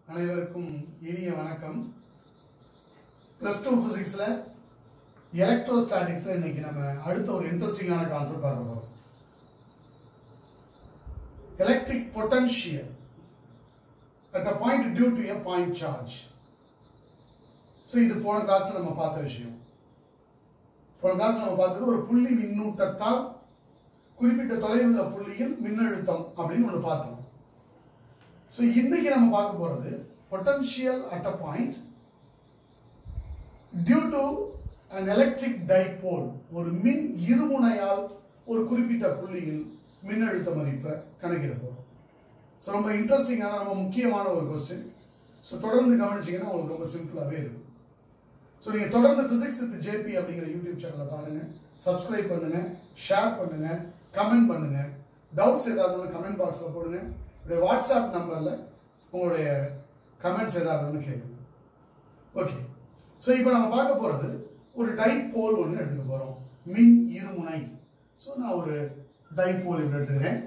அனைவருக்கும் இனிய வணக்கம் ப்ளஸ் டூ ஃபிசிக்ஸில் எலக்ட்ரோஸ்டாட்டிக்ஸில் இன்னைக்கு நம்ம அடுத்த ஒரு இன்ட்ரெஸ்டிங்கான கான்செப்ட் பார்க்க போகிறோம் electric potential at a point due to a point charge so இது போன கிளாஸில் நம்ம பார்த்த விஷயம் போன கிளாஸ் நம்ம பார்த்தது ஒரு புள்ளி மின்னூட்டத்தால் குறிப்பிட்ட தொலைவில் உள்ள புள்ளியில் மின்னழுத்தம் அப்படின்னு ஒன்று பார்த்தோம் ஸோ இன்னைக்கு நம்ம பார்க்க போறது potential at a point due to an electric dipole ஒரு மின் இருமுனையால் ஒரு குறிப்பிட்ட புள்ளியில் மின்னழுத்த மதிப்பை கணக்கிட போறோம் ஸோ ரொம்ப இன்ட்ரெஸ்டிங்கான ரொம்ப முக்கியமான ஒரு கொஸ்டின் ஸோ தொடர்ந்து கவனிச்சீங்கன்னா உங்களுக்கு ரொம்ப சிம்பிளாகவே இருக்கும் ஸோ நீங்கள் தொடர்ந்து ஃபிசிக்ஸ் வித் ஜேபி அப்படிங்கிற யூடியூப் சேனலை பாருங்க சப்ஸ்கிரைப் பண்ணுங்க ஷேர் பண்ணுங்க கமெண்ட் பண்ணுங்க டவுட்ஸ் ஏதாவது இருந்தாலும் கமெண்ட் பாக்ஸில் போடுங்க என்னுடைய வாட்ஸ்அப் நம்பரில் உங்களுடைய கமெண்ட்ஸ் ஏதாவது இருந்தாலும் கேளுங்க ஓகே ஸோ இப்போ நம்ம பார்க்க போகிறது ஒரு டைபோல் ஒன்று எடுத்துக்க போகிறோம் மின் இருமுனை ஸோ நான் ஒரு டைபோல் இப்படி எடுத்துக்கிறேன்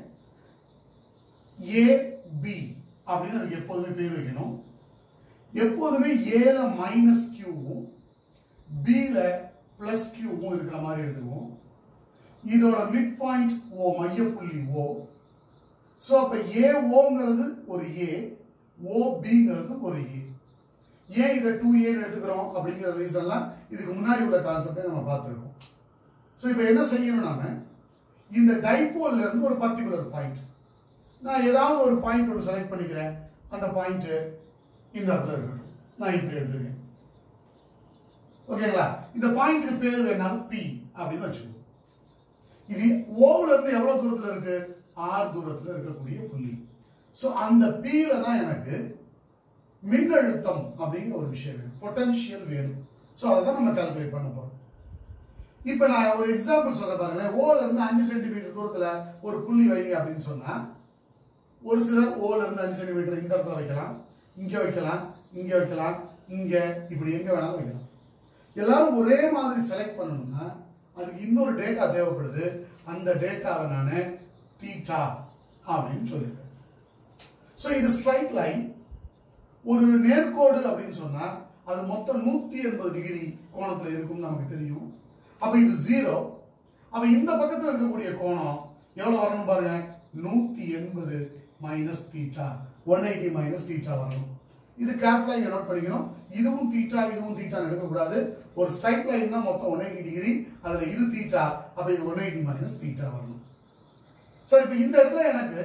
ஏ பி அப்படின்னு அதுக்கு எப்போதுமே பேர் வைக்கணும் எப்போதுமே ஏல மைனஸ் கியூவும் பில பிளஸ் கியூவும் இருக்கிற மாதிரி எடுத்துக்குவோம் இதோட மிட் பாயிண்ட் ஓ மையப்புள்ளி ஓ ஸோ அப்போ ஏ ஓங்கிறது ஒரு ஏ ஓ பிங்கிறது ஒரு ஏ ஏன் இதை டூ ஏன்னு எடுத்துக்கிறோம் அப்படிங்கிற ரீசன்லாம் இதுக்கு முன்னாடி உள்ள கான்செப்டை நம்ம பார்த்துருக்கோம் ஸோ இப்போ என்ன செய்யணும் நாம இந்த டைபோல்ல இருந்து ஒரு பர்டிகுலர் பாயிண்ட் நான் ஏதாவது ஒரு பாயிண்ட் ஒன்று செலக்ட் பண்ணிக்கிறேன் அந்த பாயிண்ட் இந்த இடத்துல இருக்கட்டும் நான் இப்படி எடுத்துருக்கேன் ஓகேங்களா இந்த பாயிண்ட்டுக்கு பேர் வேணாலும் பி அப்படின்னு வச்சுக்கோ இது ஓவுல இருந்து எவ்வளவு தூரத்துல இருக்கு ஆர் தூரத்துல இருக்கக்கூடிய புள்ளி ஸோ அந்த பீல தான் எனக்கு மின்னழுத்தம் அப்படிங்கிற ஒரு விஷயம் வேணும் பொட்டன்ஷியல் வேணும் ஸோ அதை தான் நம்ம கால்குலேட் பண்ண போறோம் இப்போ நான் ஒரு எக்ஸாம்பிள் சொல்ல பாருங்களேன் ஓல இருந்து அஞ்சு சென்டிமீட்டர் தூரத்துல ஒரு புள்ளி வைங்க அப்படின்னு சொன்னா ஒரு சிலர் ஓல இருந்து அஞ்சு சென்டிமீட்டர் இந்த இடத்துல வைக்கலாம் இங்க வைக்கலாம் இங்க வைக்கலாம் இங்க இப்படி எங்க வேணாலும் வைக்கலாம் எல்லாரும் ஒரே மாதிரி செலக்ட் பண்ணணும்னா அதுக்கு இன்னொரு டேட்டா தேவைப்படுது அந்த டேட்டாவை நான் தீட்டா அப்படின்னு சொல்லியிருக்கேன் ஸோ இது ஸ்ட்ரைட் லைன் ஒரு நேர்கோடு அப்படின்னு சொன்னா அது மொத்தம் நூத்தி எண்பது டிகிரி கோணத்துல இருக்கும்னு நமக்கு தெரியும் அப்ப இது ஜீரோ அப்ப இந்த பக்கத்துல இருக்கக்கூடிய கோணம் எவ்வளவு வரணும் பாருங்க நூத்தி எண்பது minus theta one eighty minus theta வரணும் இது கேர்ஃபுல்லா இங்க நோட் பண்ணிக்கணும் இதுவும் தீட்டா இதுவும் தீட்டா எடுக்கக்கூடாது ஒரு ஸ்ட்ரைட் லைன் தான் மொத்தம் ஒன் எயிட்டி டிகிரி அதுல இது தீட்டா அப்ப இது ஒன் எயிட்டி மைனஸ் தீட்டா வரணும் சார் இப்ப இந்த இடத்துல எனக்கு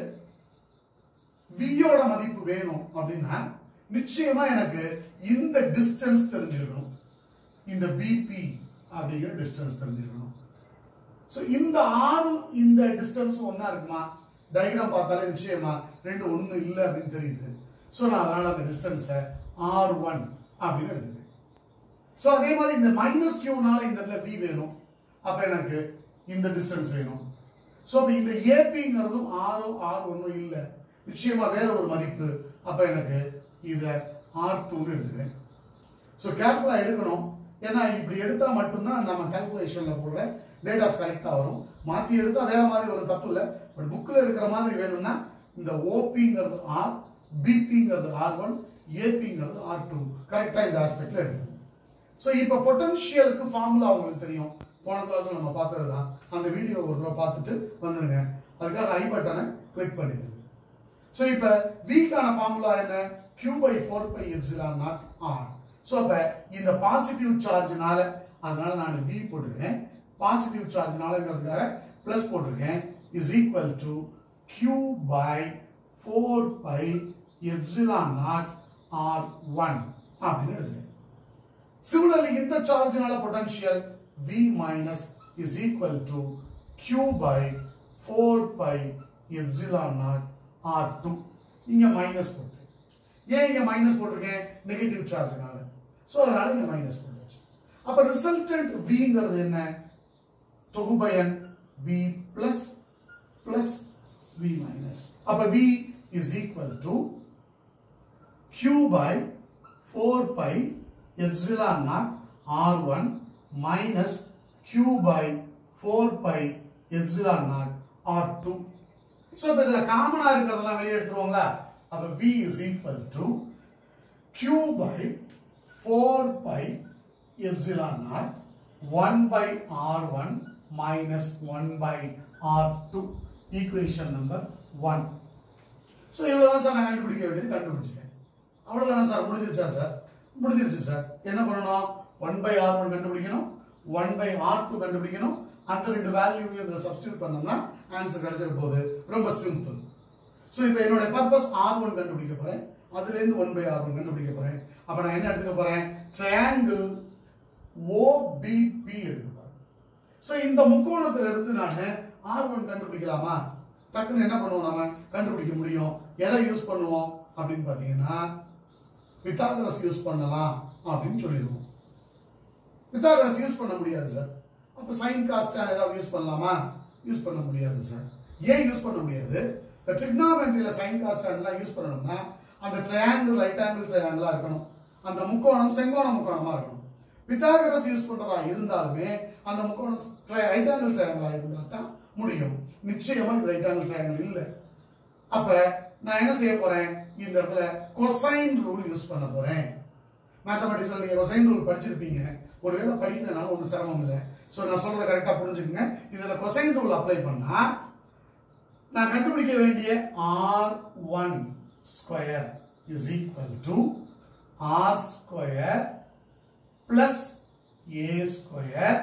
வியோட மதிப்பு வேணும் அப்படின்னா நிச்சயமா எனக்கு இந்த டிஸ்டன்ஸ் தெரிஞ்சிருக்கணும் இந்த பிபி அப்படிங்கிற டிஸ்டன்ஸ் தெரிஞ்சிருக்கணும் ஸோ இந்த ஆறும் இந்த டிஸ்டன்ஸ் ஒன்னா இருக்குமா டயக்ராம் பார்த்தாலே நிச்சயமா ரெண்டு ஒன்று இல்லை அப்படின்னு தெரியுது ஸோ நான் அதனால அந்த டிஸ்டன்ஸை ஆர் ஒன் அப்படின்னு எடுத்துக்கிறேன் ஸோ அதே மாதிரி இந்த மைனஸ் கியூனால இந்த இடத்துல வி வேணும் அப்போ எனக்கு இந்த டிஸ்டன்ஸ் வேணும் ஸோ அப்போ இந்த ஏபிங்கிறதும் ஆரோ ஆர் ஒன்றும் இல்லை நிச்சயமா வேற ஒரு மதிப்பு அப்போ எனக்கு இதை ஆர் டூன்னு எடுத்துக்கிறேன் ஸோ கேர்ஃபுல்லாக எடுக்கணும் ஏன்னா இப்படி எடுத்தால் மட்டும்தான் நம்ம கால்குலேஷனில் போடுற டேட்டாஸ் கரெக்டாக வரும் மாற்றி எடுத்தால் வேற மாதிரி ஒரு தப்பு இல்லை பட் புக்கில் இருக்கிற மாதிரி வேணும்னா இந்த ஓபிங்கிறது ஆர் பிபிங்கிறது ஆர் ஒன் ஏபிங்கிறது ஆர் டூ கரெக்டாக இந்த ஆஸ்பெக்டில் எடுக்கணும் ஸோ இப்போ பொட்டன்ஷியலுக்கு ஃபார்முலா உங்களுக்கு தெரியும் போன கிளாஸ் நம்ம பார்த்தது தான் அந்த வீடியோ ஒரு தடவை பார்த்துட்டு வந்துடுங்க அதுக்காக ஐ பட்டனை கிளிக் பண்ணிடுங்க ஸோ இப்போ விக்கான ஃபார்முலா என்ன Q by four pi epsilon naught R so அப்போ இந்த பாசிட்டிவ் சார்ஜ்னால அதனால நான் வி போட்டுக்கிறேன் பாசிட்டிவ் சார்ஜ்னாலங்கிறதுக்காக ப்ளஸ் போட்டிருக்கேன் is equal to Q by four pi epsilon naught R one அப்படின்னு எடுத்துக்கிறேன் சிமிலர்லி இந்த சார்ஜ்னால potential V minus is equal to Q by 4 pi epsilon naught R2 இங்க மைனஸ் போட்டு ஏன் இங்க மைனஸ் போட்டிருக்கேன் நெகட்டிவ் சார்ஜ்னால சோ அதனால இங்க மைனஸ் போட்டாச்சு அப்ப ரிசல்டன்ட் விங்கிறது என்ன தொகுபயன் V plus plus V minus அப்ப V is equal to Q by 4 pi epsilon naught R1 minus q by 4 pi epsilon naught r2 so இப்போ இதில் காமனாக இருக்கிறதெல்லாம் வெளியே எடுத்துருவோங்களா அப்போ v is equal to q by 4 pi epsilon naught 1 by r1 minus 1 by r2 equation number 1 so இவ்வளோதான் sir நான் கண்டுபிடிக்க வேண்டியது கண்டுபிடிச்சிட்டேன் அவ்வளோதானே சார் முடிஞ்சிருச்சா சார் முடிஞ்சிருச்சு சார் என்ன பண்ணணும் ஒன் பை ஆர் ஒன் கண்டுபிடிக்கணும் ஒன் பை ஆர் டூ கண்டுபிடிக்கணும் அந்த ரெண்டு வேல்யூவையும் இதில் சப்ஸ்டியூட் பண்ணோம்னா ஆன்சர் கிடைச்சிட போகுது ரொம்ப சிம்பிள் ஸோ இப்போ என்னோட பர்பஸ் ஆர் ஒன் கண்டுபிடிக்க போகிறேன் அதுலேருந்து ஒன் பை ஆர் ஒன் கண்டுபிடிக்க போகிறேன் அப்போ நான் என்ன எடுத்துக்க போகிறேன் ட்ரையாங்கிள் ஓபிபி எடுக்க போகிறேன் ஸோ இந்த முக்கோணத்துல இருந்து நான் ஆர் ஒன் கண்டுபிடிக்கலாமா டக்குன்னு என்ன பண்ணுவோம் நாம கண்டுபிடிக்க முடியும் எதை யூஸ் பண்ணுவோம் அப்படின்னு பார்த்தீங்கன்னா பித்தாகரஸ் யூஸ் பண்ணலாம் அப்படின்னு சொல்லிடுவோம் பித்தாகரஸ் யூஸ் பண்ண முடியாது சார் அப்போ சைன் காஸ்டான் ஏதாவது யூஸ் பண்ணலாமா யூஸ் பண்ண முடியாது சார் ஏன் யூஸ் பண்ண முடியாது இந்த ட்ரிக்னாமெண்ட்ரியில சைன் காஸ்டான்லாம் யூஸ் பண்ணணும்னா அந்த ட்ரையாங்கிள் ரைட் ஆங்கிள் ட்ரையாங்கிளா இருக்கணும் அந்த முக்கோணம் செங்கோண முக்கோணமா இருக்கணும் பித்தாகரஸ் யூஸ் பண்றதா இருந்தாலுமே அந்த முக்கோணம் ரைட் ஆங்கிள் ட்ரையாங்கிளா இருந்தா தான் முடியும் நிச்சயமா இது ரைட் ஆங்கிள் ட்ரையாங்கிள் இல்லை அப்ப நான் என்ன செய்ய போறேன் இந்த இடத்துல கொசைன் ரூல் யூஸ் பண்ண போறேன் மேத்தமெட்டிக்ஸ்ல நீங்க கொசைன் ரூல் படிச்சிருப்பீங்க ஒருவேளை படிக்கிறனால ஒன்றும் சிரமம் இல்லை ஸோ நான் சொல்றதை கரெக்டா புரிஞ்சுக்கங்க இதுல கொசைன் ரூல் அப்ளை பண்ணா நான் கண்டுபிடிக்க வேண்டிய R one square is equal to R square plus A square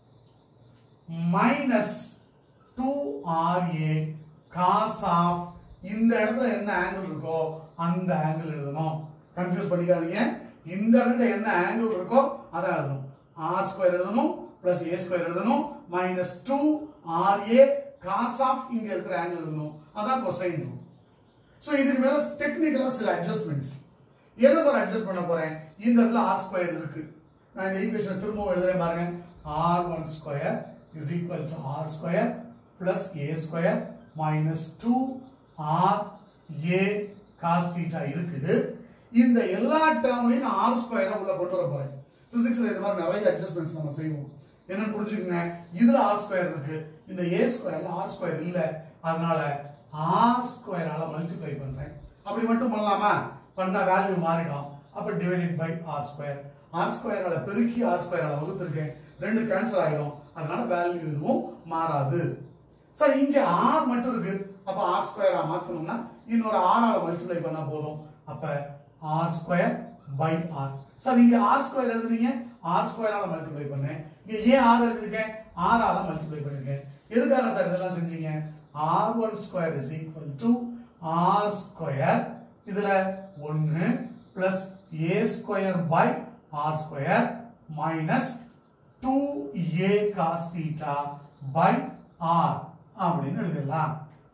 minus two R A cos of இந்த இடத்துல என்ன ஆங்கிள் இருக்கோ அந்த ஆங்கிள் எழுதணும் கன்ஃபியூஸ் பண்ணிக்காதீங்க இந்த இடத்துல என்ன ஆங்கிள் இருக்கோ அதை எழுதணும் ஆர் ஸ்கொயர் எழுதணும் பிளஸ் ஏ ஸ்கொயர் எழுதணும் minus two R A cos of இங்க இருக்கிற ஆங்கிள் எழுதணும் அதான் கொசைன் ரூல் ஸோ இதுக்கு மேல டெக்னிக்கலா சில அட்ஜஸ்ட்மெண்ட்ஸ் என்ன சார் அட்ஜஸ்ட் பண்ண போறேன் இந்த இடத்துல ஆர் ஸ்கொயர் இருக்கு நான் இந்த ஈக்குவேஷன் திரும்பவும் எழுதுறேன் பாருங்க R one square is equal to R square plus A square minus two R A cos theta இருக்குது இந்த எல்லா டேர்மையும் நான் ஆர் ஸ்கொயரை உள்ள கொண்டு வர போறேன் பிசிக்ஸ்ல இந்த மாதிரி நிறைய அட்ஜஸ்ட்மெண்ட்ஸ் நம்ம செய்வோம் என்னன்னு புரிஞ்சுக்கங்க இதுல ஆர் ஸ்கொயர் இருக்கு இந்த ஏ ஸ்கொயர்ல ஆர் ஸ்கொயர் இல்ல அதனால ஆர் ஸ்கொயரால மல்டிப்ளை பண்றேன் அப்படி மட்டும் பண்ணலாமா பண்ணா வேல்யூ மாறிடும் அப்ப divided by R square R ஸ்கொயரால பெருக்கி ஆர் ஸ்கொயரால வகுத்திருக்கேன் ரெண்டு கேன்சல் ஆயிடும் அதனால வேல்யூ எதுவும் மாறாது சார் இங்க ஆர் மட்டும் இருக்கு அப்ப ஆர் ஸ்கொயரா மாத்தணும்னா இன்னொரு ஆறால மல்டிப்ளை பண்ணா போதும் அப்ப R square by R sir இங்க ஆர் ஸ்கொயர் எழுதுனீங்க ஆர் ஸ்கொயரால மல்டிப்ளை பண்ணேன் இங்க ஏன் ஆர் எழுதிருக்கேன் ஆறால மல்டிப்ளை பண்ணிருக்கேன் எதுக்காக சார் இதெல்லாம் செஞ்சீங்க R one square is equal to R square இதுல ஒன்னு plus A square by R square minus two A cos theta by R அப்படின்னு எழுதிடலாம்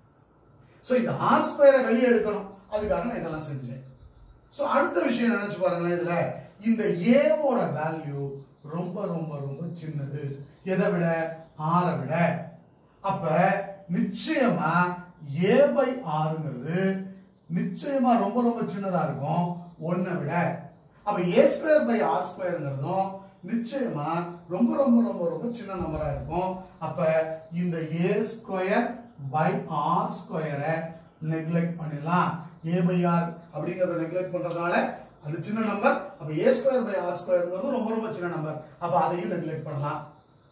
ஸோ இந்த ஆர் ஸ்கொயரை வெளியே எடுக்கணும் அதுக்காக நான் இதெல்லாம் செஞ்சேன் ஸோ அடுத்த விஷயம் நினைச்சு பாருங்களேன் இதுல இந்த ஏவோட வேல்யூ ரொம்ப ரொம்ப ரொம்ப சின்னது எதை விட ஆரை விட அப்ப நிச்சயமா ஏ பை ஆறுங்கிறது நிச்சயமா ரொம்ப ரொம்ப சின்னதா இருக்கும் ஒன்னை விட அப்ப ஏ ஸ்கொயர் பை ஆர் ஸ்கொயர்ங்கிறதும் நிச்சயமா ரொம்ப ரொம்ப ரொம்ப ரொம்ப சின்ன நம்பரா இருக்கும் அப்ப இந்த ஏ ஸ்கொயர் பை ஆர் ஸ்கொயரை நெக்லெக்ட் பண்ணிடலாம் ஏ பை ஆர் அப்படிங்கறத நெக்லெக்ட் பண்றதுனால அது சின்ன நம்பர் அப்ப ஏ ஸ்கொயர் பை ஆர் ஸ்கொயர்ங்கிறது ரொம்ப ரொம்ப சின்ன நம்பர் அப்ப அதையும் நெக்லெக்ட் பண்ணலாம்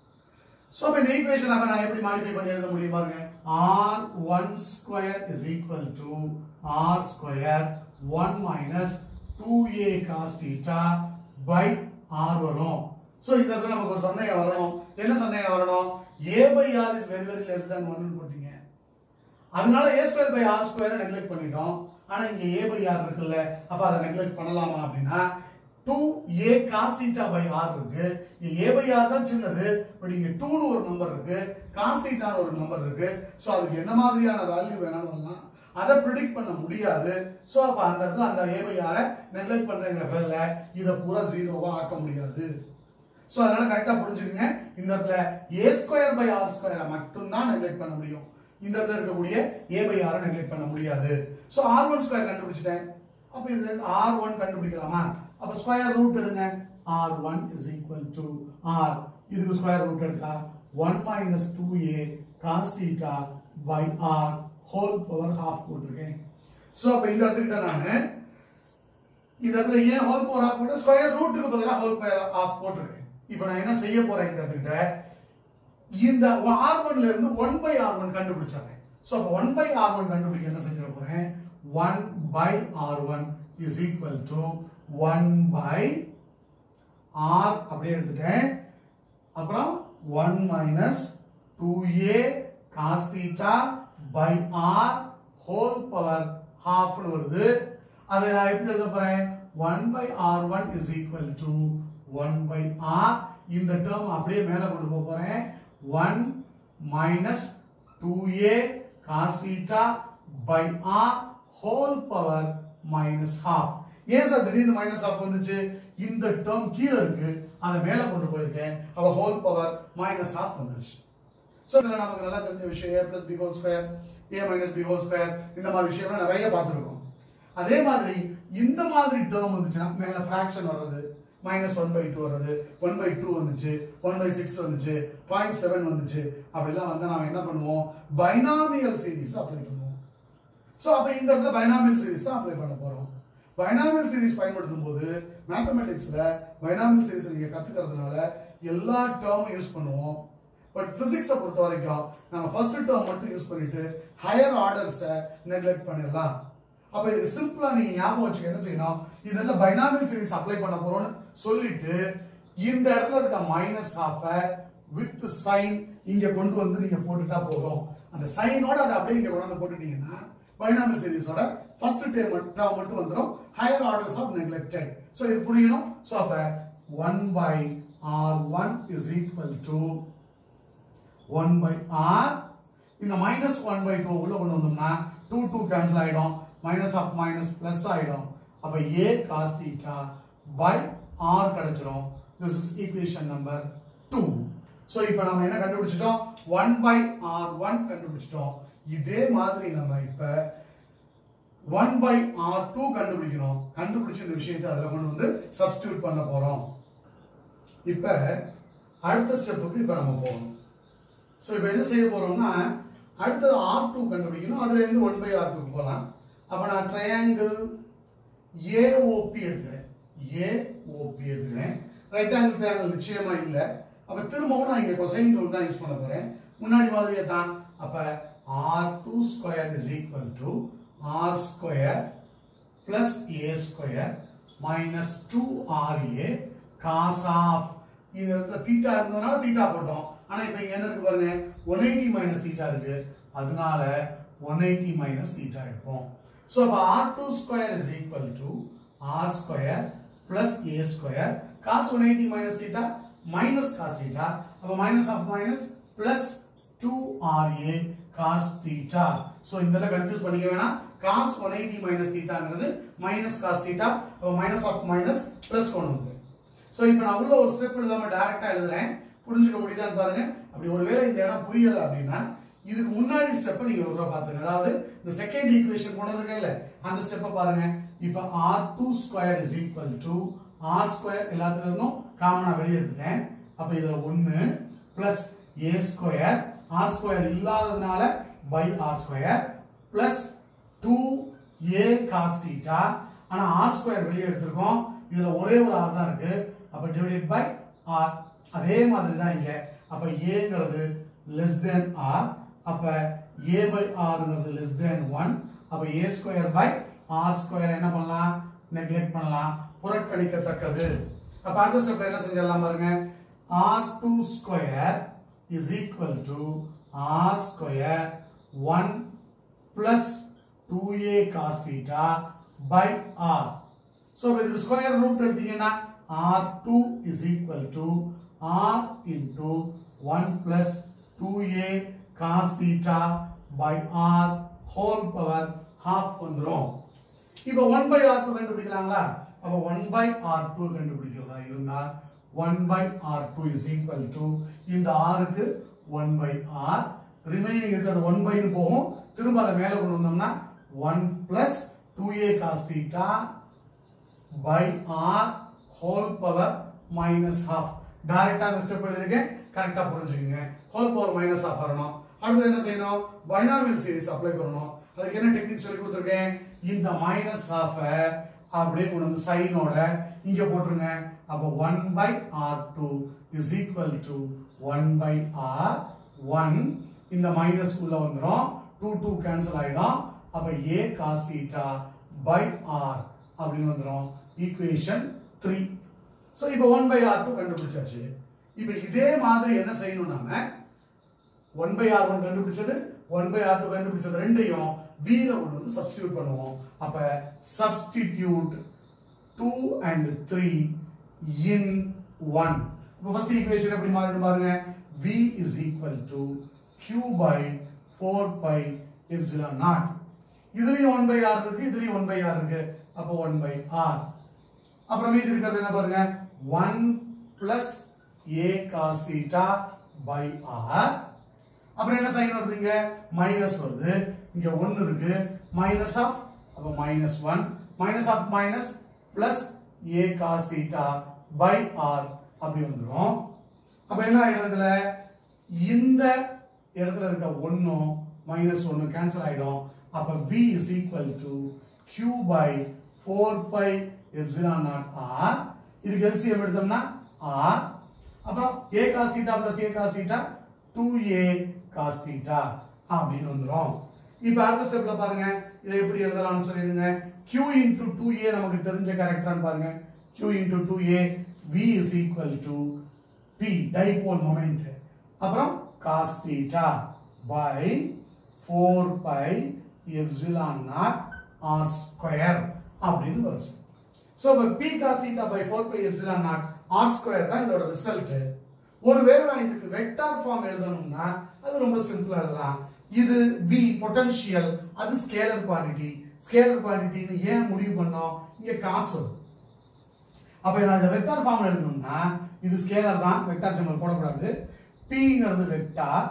சோ அப்ப இந்த ஈக்குவேஷன் அப்ப நான் எப்படி மாடிஃபை பண்ணி எழுத முடியும் பாருங்க R one square is equal to R square one minus two A cos theta by R வரும் சோ இந்த இடத்துல நமக்கு ஒரு சந்தேகம் வரணும் என்ன சந்தேகம் வரணும் A by R is very very less than ஒன்னு போட்டீங்க அதனால A square by R square neglect பண்ணிட்டோம் ஆனா இங்க ஏ பை ஆர் இருக்குல்ல அப்ப அதை நெக்லெக்ட் பண்ணலாமா அப்படின்னா two A cos theta by R இருக்கு இங்க ஏ பை ஆர் தான் சின்னது பட் இங்க டூன்னு ஒரு நம்பர் இருக்கு காஸ் தீட்டான்னு ஒரு நம்பர் இருக்கு சோ அதுக்கு என்ன மாதிரியான வேல்யூ வேணாலும் வரலாம் அதை ப்ரிடிக்ட் பண்ண முடியாது சோ அப்ப அந்த இடத்துல அந்த ஏ பை ஆரை நெக்லெக்ட் பண்றங்கிற பேர்ல இதை பூரா ஜீரோவா ஆக்க முடியாது சோ அதனால கரெக்டா புரிஞ்சுக்கங்க இந்த இடத்துல ஏ ஸ்கொயர் பை ஆர் ஸ்கொயரை மட்டும்தான் நெக்லெக்ட் பண்ண முடியும் இந்த இடத்துல இருக்கக்கூடிய ஏ பை ஆரை நெக்லெக்ட் பண்ண முடியாது சோ ஆர் ஒன் ஸ்கொயர் கண்டுபிடிச்சிட்டேன் அப்ப இதுல இருந்து ஆர் ஒன் கண்டுபிடிக்கலாமா அப்ப ஸ்கொயர் ரூட் எடுங்க R one is equal to R இதுக்கு ஸ்கொயர் ரூட் எடுத்தா one minus two A cos theta by R whole power half போட்டிருக்கேன் சோ அப்ப இந்த இடத்துக்கிட்ட நான் இந்த இடத்துல ஏன் ஹோல் பவர் ஆஃப் போட்டு ஸ்கொயர் ரூட்டுக்கு பதிலாக ஹோல் பவர் ஆஃப் போட்டிருக்கேன் இப்போ நான் என்ன செய்ய போறேன் இந்த இடத்துக்கிட்ட இந்த ஆர் ஒன்ல இருந்து ஒன் பை ஆர் ஒன் கண்டுபிடிச்சிடுறேன் ஸோ அப்போ ஒன் பை ஆர் ஒன் கண்டுபிடிக்க என்ன செஞ்சிட போறேன் one by R one is equal to one by R அப்படியே எடுத்துட்டேன் அப்புறம் one minus two A cos theta by R whole power ஹாஃப்னு வருது அதை நான் எப்படி எழுத போறேன் one by R one is equal to one by R இந்த டேர்ம் அப்படியே மேல கொண்டு போக போறேன் one minus two A cos theta by R whole power minus half ஏன் சார் திடீர்னு மைனஸ் ஹாஃப் வந்துச்சு இந்த டேர்ம் கீழே இருக்கு அதை மேல கொண்டு போயிருக்கேன் அவ ஹோல் பவர் மைனஸ் ஹாஃப் வந்துருச்சு ஸோ இதில் நமக்கு நல்லா தெரிஞ்ச விஷயம் A plus B whole square A minus B whole square இந்த மாதிரி விஷயம்லாம் நிறைய பார்த்துருக்கோம் அதே மாதிரி இந்த மாதிரி டேர்ம் வந்துச்சுன்னா மேல ஃபிராக்ஷன் வர்றது மைனஸ் ஒன் பை டூ வர்றது ஒன் பை டூ வந்துச்சு ஒன் பை சிக்ஸ் வந்துச்சு பாயிண்ட் செவன் வந்துச்சு அப்படிலாம் வந்து நாம என்ன பண்ணுவோம் பைனாமியல் சீரிஸ் அப்ளை பண்ணுவோம் ஸோ அப்போ இந்த இடத்துல பைனாமியல் சீரிஸ் தான் அப்ளை பண்ண போறோம் பைனாமியல் சீரிஸ் பயன்படுத்தும் போது மேத்தமெட்டிக்ஸ்ல பைனாமியல் சீரிஸ் நீங்க கத்துக்கிறதுனால எல்லா டேர்மும் யூஸ் பண்ணுவோம் பட் பிசிக்ஸை பொறுத்த வரைக்கும் நம்ம ஃபர்ஸ்ட் டேர்ம் மட்டும் யூஸ் பண்ணிட்டு ஹையர் ஆர்டர்ஸை நெக்லெக்ட் பண்ணிடலாம் அப்ப இதுக்கு சிம்பிளா நீங்க ஞாபகம் வச்சுக்க என்ன செய்யணும் இதெல்லாம் பைனாமியல் சீரிஸ் அப்ளை பண்ண போறோம்னு சொல்லிட்டு இந்த இடத்துல இருக்க மைனஸ் ஹாஃப வித் சைன் இங்க கொண்டு வந்து நீங்க போட்டுட்டா போதும் அந்த சைனோட அதை அப்படியே இங்க கொண்டு வந்து போட்டுட்டீங்கன்னா பைனாமியல் சீரிஸோட ஃபர்ஸ்ட் டேர்ம் டேர்ம் மட்டும் வந்துடும் higher orders of neglected so இது புரியணும் ஸோ அப்ப one by R one is equal to one by R இந்த மைனஸ் ஒன் பை டூ உள்ள கொண்டு வந்தோம்னா டூ டூ கேன்சல் ஆயிடும் மைனஸ் ஆஃப் மைனஸ் பிளஸ் ஆயிடும் அப்ப A cos theta by R கிடைச்சிரும் this is equation number two so இப்போ நம்ம என்ன கண்டுபிடிச்சிட்டோம் ஒன் பை ஆர் ஒன் கண்டுபிடிச்சிட்டோம் இதே மாதிரி நம்ம இப்போ ஒன் பை ஆர் டூ கண்டுபிடிக்கணும் கண்டுபிடிச்ச இந்த விஷயத்தை அதில் கொண்டு வந்து சப்ஸ்டியூட் பண்ண போறோம் இப்போ அடுத்த ஸ்டெப்புக்கு இப்போ நம்ம போகணும் ஸோ இப்போ என்ன செய்ய போறோம்னா அடுத்தது ஆர் டூ கண்டுபிடிக்கணும் அதுல இருந்து ஒன் பை ஆர் டூக்கு போகலாம் அப்போ நான் ட்ரையாங்கிள் ஏஓபி எடுத்துக்கிறேன் ஏஓபி எடுத்துக்கிறேன் ரைட் ஆங்கிள் ட்ரையாங்கிள் நிச்சயமா இல்லை அப்போ திரும்பவும் நான் இங்கே கொசைன் ரூல் தான் யூஸ் பண்ண போறேன் முன்னாடி மாதிரியே தான் அப்போ R two square is equal to R square plus A square minus two R A cos of இந்த இடத்துல தீட்டா இருந்ததுனால தீட்டா போட்டோம் ஆனா இப்போ இங்க என்ன இருக்கு பாருங்க ஒன் எயிட்டி மைனஸ் தீட்டா இருக்கு அதனால ஒன் எயிட்டி மைனஸ் தீட்டா எடுப்போம் ஸோ அப்போ R two square is equal to R square plus A square cos one eighty minus theta minus cos theta அப்போ minus of minus plus two R A cos theta so இந்த confuse பண்ணிக்க வேணாம் cos one eighty minus தீட்டாங்கிறது minus cos theta அப்போ minus of minus plus கொண்டு வந்து so இப்போ நான் உள்ள ஒரு ஸ்டெப் எழுதாம டைரக்டா எழுதுறேன் புரிஞ்சுக்க முடியுதான்னு பாருங்க அப்படி ஒருவேளை இந்த இடம் புரியல அப்படின்னா இதுக்கு முன்னாடி ஸ்டெப்பை நீங்க ஒரு தடவை பாத்துங்க அதாவது இந்த செகண்ட் ஈக்குவேஷன் கொண்டு வந்திருக்கேன்ல அந்த ஸ்டெப்பை பாருங்க இப்போ R two square is equal to R square எல்லாத்துல இருந்தும் காமனா வெளியே எடுத்துட்டேன் அப்ப இதுல ஒன்னு plus A square R square இல்லாததுனால by R square plus two A cos theta ஆனா ஆர் ஸ்கொயர் வெளியே எடுத்திருக்கோம் இதுல ஒரே ஒரு ஆர் தான் இருக்கு அப்ப டிவைடட் பை ஆர் அதே மாதிரி தான் இங்க அப்ப ஏங்கிறது லெஸ் தென் ஆர் அப்ப ஏ பை ஆர்ங்கிறது லெஸ் தென் ஒன் அப்ப A square by R square என்ன பண்ணலாம் நெக்லெக்ட் பண்ணலாம் புறக்கணிக்கத்தக்கது அப்ப அடுத்த ஸ்டெப் என்ன செஞ்சிடலாம் பாருங்க R two square is equal to R square one plus two A cos theta by R so இதுக்கு ஸ்கொயர் ரூட் எடுத்தீங்கன்னா R two is equal to R into one plus two A cos theta by R whole power half வந்துடும் இப்போ one by R two கண்டுபிடிக்கலாங்களா அப்போ one by R two கண்டுபிடிக்கிறதா இருந்தா one by R two is equal to இந்த ஆருக்கு one by R remaining இருக்கிறது one பைன்னு போகும் திரும்ப அதை மேலே கொண்டு வந்தோம்னா one plus two A cos theta by R whole power minus half டைரக்டா அந்த ஸ்டெப் எழுதிருக்கேன் கரெக்டா புரிஞ்சுக்கங்க ஹோல் பவர் மைனஸ் ஹாஃப் வரணும் அடுத்து என்ன செய்யணும் பைனாமியல் சீரிஸ் அப்ளை பண்ணணும் அதுக்கு என்ன டெக்னிக் சொல்லி கொடுத்துருக்கேன் இந்த மைனஸ் ஹாஃப அப்படியே கொண்டு வந்து சைனோட இங்க போட்டுருங்க அப்போ one by R two is equal to one by R one இந்த மைனஸ் உள்ள வந்துடும் டூ டூ கேன்சல் ஆயிடும் அப்ப A cos theta by R அப்படின்னு வந்துடும் ஈக்குவேஷன் த்ரீ ஸோ இப்போ ஒன் பை ஆர் டூ கண்டுபிடிச்சாச்சு இப்போ இதே மாதிரி என்ன செய்யணும் நாம ஒன் பை ஆர் ஒன் கண்டுபிடிச்சது ஒன் பை ஆர் டூ கண்டுபிடிச்சது ரெண்டையும் வீல கொண்டு வந்து சப்ஸ்டியூட் பண்ணுவோம் அப்ப substitute two and three in one இப்போ ஃபர்ஸ்ட் ஈக்குவேஷன் எப்படி மாறிடும் பாருங்க v is equal to q by 4 pi epsilon naught இதுலயும் 1 by r இருக்கு இதுலயும் 1 by r இருக்கு அப்போ 1 by r அப்புறம் மீதி இருக்கிறது என்ன பாருங்க 1 plus a cos theta by r அப்புறம் என்ன சைன் வருதுங்க மைனஸ் வருது இங்க 1 இருக்கு மைனஸ் ஆஃப் அப்ப minus 1 minus of minus plus a cos theta by r அப்படி வந்துரும் அப்ப என்ன ஆயிடும் இதுல இந்த இடத்துல இருக்க ஒன்னும் மைனஸ் ஒன்னு கேன்சல் ஆயிடும் அப்ப v is equal to q by 4 pi epsilon naught r இதுக்கு LCM எடுத்தோம்னா r அப்புறம் a cos theta plus a cos theta 2a cos theta அப்படின்னு வந்துரும் இப்போ அடுத்த ஸ்டெப்ல பாருங்க இதை எப்படி எழுதலாம்னு சொல்லிடுங்க q into 2a நமக்கு தெரிஞ்ச கேரக்டரான்னு பாருங்க q into 2a v is equal to p dipole moment அப்புறம் cos theta by 4 pi epsilon naught r square அப்படின்னு வரும் ஸோ இப்போ p cos theta by 4 pi epsilon naught r square தான் இதோட result ஒருவேளை நான் இதுக்கு வெக்டார் ஃபார்ம் எழுதணும்னா அது ரொம்ப சிம்பிளா எழுதலாம் இது v பொட்டன்ஷியல் அது ஸ்கேலர் குவாண்டிட்டி ஸ்கேலர் குவாண்டிட்டின்னு ஏன் முடிவு பண்ணோம் இங்க காசு வரும் அப்ப நான் இந்த வெக்டார் ஃபார்ம் எழுதணும்னா இது ஸ்கேலர் தான் வெக்டார் சிம்பல் போடக்கூடாது பிங்கிறது வெக்டார்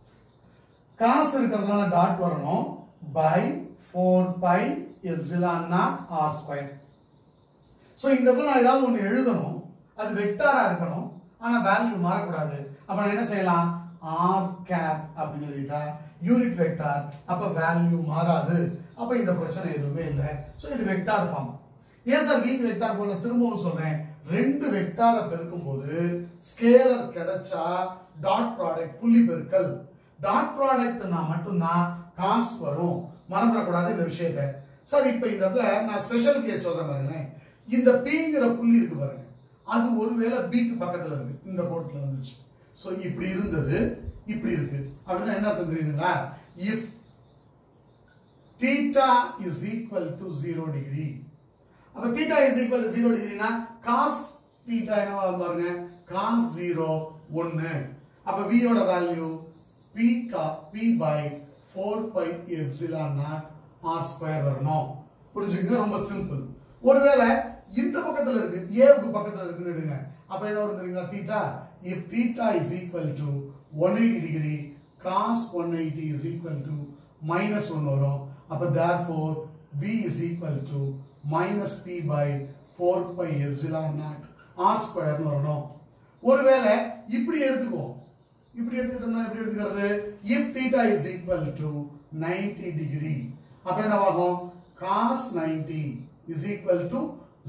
காசு இருக்கிறதுனால டாட் வரணும் by four pi epsilon naught R square so இந்த இடத்துல நான் ஏதாவது ஒன்று எழுதணும் அது வெக்டாரா இருக்கணும் ஆனா வேல்யூ மாறக்கூடாது அப்ப நான் என்ன செய்யலாம் ஆர் கேப் அப்படின்னு எழுதிட்டா யூனிட் வெக்டார் அப்ப வேல்யூ மாறாது அப்ப இந்த பிரச்சனை எதுவுமே இல்லை ஸோ இது வெக்டார் ஃபார்ம் ஏன் சார் வீக் வெக்டார் போல திரும்பவும் சொல்றேன் ரெண்டு வெக்டாரை பெருக்கும் போது ஸ்கேலர் கிடைச்சா டாட் ப்ராடக்ட் புள்ளி பெருக்கல் டாட் ப்ராடக்ட்னா மட்டும்தான் காசு வரும் மறந்துடக்கூடாது இந்த விஷயத்த சார் இப்போ இந்த இடத்துல நான் ஸ்பெஷல் கேஸ் சொல்றேன் பாருங்களேன் இந்த பிங்கிற புள்ளி இருக்கு பாருங்க அது ஒருவேளை பிக்கு பக்கத்துல இருக்கு இந்த கோட்ல வந்துச்சு ஸோ இப்படி இருந்தது இப்படி இருக்கு அப்படின்னா என்ன அர்த்தம் தெரியுதுங்களா if theta is equal to 0 degree அப்ப theta is equal to 0 டிகிரினா cos theta என்னவா வரும் பாருங்க cos 0 1 அப்ப v யோட value p ka p by 4 pi epsilon naught r square வரணும் புரிஞ்சுக்கங்க ரொம்ப சிம்பிள் ஒருவேளை இந்த பக்கத்துல இருக்கு a க்கு பக்கத்துல இருக்குன்னு எடுங்க அப்ப என்ன வரும் தெரியுங்களா theta if theta is equal to 180 degree cos 180 is equal to minus 1 வரும் அப்ப therefore v is equal to minus p by 4 pi epsilon naught r square னு வரணும் ஒருவேளை இப்படி எடுத்துக்குவோம் இப்படி எடுத்துக்கிட்டோம்னா எப்படி எடுத்துக்கிறது if theta is equal to 90 degree அப்ப என்னவாகும் cos 90 is equal to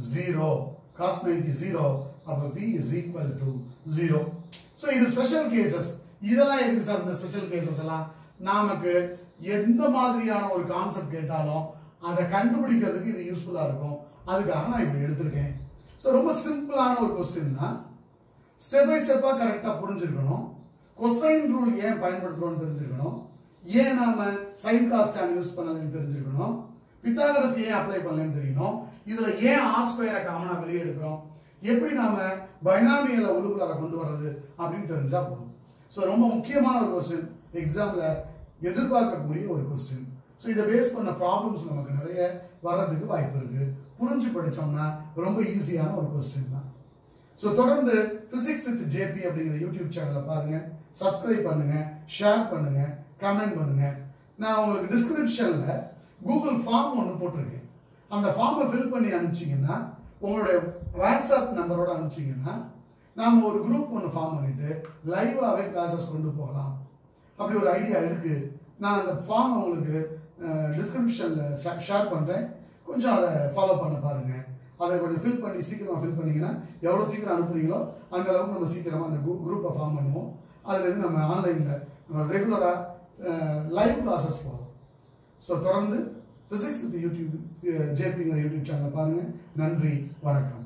0 cos 90 0 அப்ப v is equal to 0 so இது ஸ்பெஷல் கேசஸ் இதெல்லாம் எதுக்கு சார் இந்த ஸ்பெஷல் கேசஸ் எல்லாம் நமக்கு எந்த மாதிரியான ஒரு கான்செப்ட் கேட்டாலும் அதை கண்டுபிடிக்கிறதுக்கு இது யூஸ்ஃபுல்லா இருக்கும் அதுக்காக நான் இப்படி எடுத்திருக்கேன் ஸோ ரொம்ப சிம்பிளான ஒரு கொஸ்டின் தான் ஸ்டெப் பை ஸ்டெப்பா கரெக்டா புரிஞ்சிருக்கணும் கொசைன் ரூல் ஏன் பயன்படுத்துறோம்னு தெரிஞ்சிருக்கணும் ஏன் நாம சைன் காஸ்டான் யூஸ் பண்ணலன்னு தெரிஞ்சிருக்கணும் பித்தாகரஸ் ஏன் அப்ளை பண்ணலன்னு தெரியணும் இதுல ஏன் ஆர் ஸ்கொயரை காமனா வெளியே எடுக்கிறோம் எப்படி நாம பைனாமியலை உள்ளுக்குள்ளார கொண்டு வர்றது அப்படின்னு தெரிஞ்சா போதும் ஸோ ரொம்ப முக்கியமான ஒரு கொஸ்டின் எக்ஸாம்ல எதிர்பார்க்கக்கூடிய ஒரு கொஸ்டின் ஸோ இதை பேஸ் பண்ண ப்ராப்ளம்ஸ் நமக்கு நிறைய வர்றதுக்கு வாய்ப்பு இருக்கு புரிஞ்சு படிச்சோம்னா ரொம்ப ஈஸியான ஒரு கொஸ்டின் தான் ஸோ தொடர்ந்து பிசிக்ஸ் வித் ஜேபி அப்படிங்கிற யூடியூப் சேனலை பாருங்க சப்ஸ்கிரைப் பண்ணுங்க ஷேர் பண்ணுங்க கமெண்ட் பண்ணுங்க நான் உங்களுக்கு டிஸ்கிரிப்ஷன்ல கூகுள் ஃபார்ம் ஒன்று போட்டிருக்கேன் அந்த ஃபார்மை ஃபில் பண்ணி அனுப்பிச்சிங்கன்னா உங்களுடைய வாட்ஸ்அப் நம்பரோட அனுப்பிச்சிங்கன்னா நாம ஒரு குரூப் ஒன்று ஃபார்ம் பண்ணிட்டு லைவாகவே கிளாஸஸ் கொண்டு போகலாம் அப்படி ஒரு ஐடியா இருக்கு நான் அந்த ஃபார்ம் உங்களுக்கு டிஸ்கிரிப்ஷனில் ஷேர் பண்ணுறேன் கொஞ்சம் அதை ஃபாலோ பண்ண பாருங்க அதை கொஞ்சம் ஃபில் பண்ணி சீக்கிரமாக ஃபில் பண்ணீங்கன்னா எவ்வளோ சீக்கிரம் அனுப்புறீங்களோ அந்த அளவுக்கு நம்ம சீக்கிரமாக அந்த குரூப்பை ஃபார்ம் பண்ணுவோம் அதுலேருந்து நம்ம ஆன்லைனில் நம்ம ரெகுலராக லைவ் கிளாஸஸ் போகிறோம் ஸோ தொடர்ந்து ஃபிசிக்ஸ் வித் யூடியூப் ஜேபிங்கிற யூடியூப் சேனலை பாருங்கள் நன்றி வணக்கம்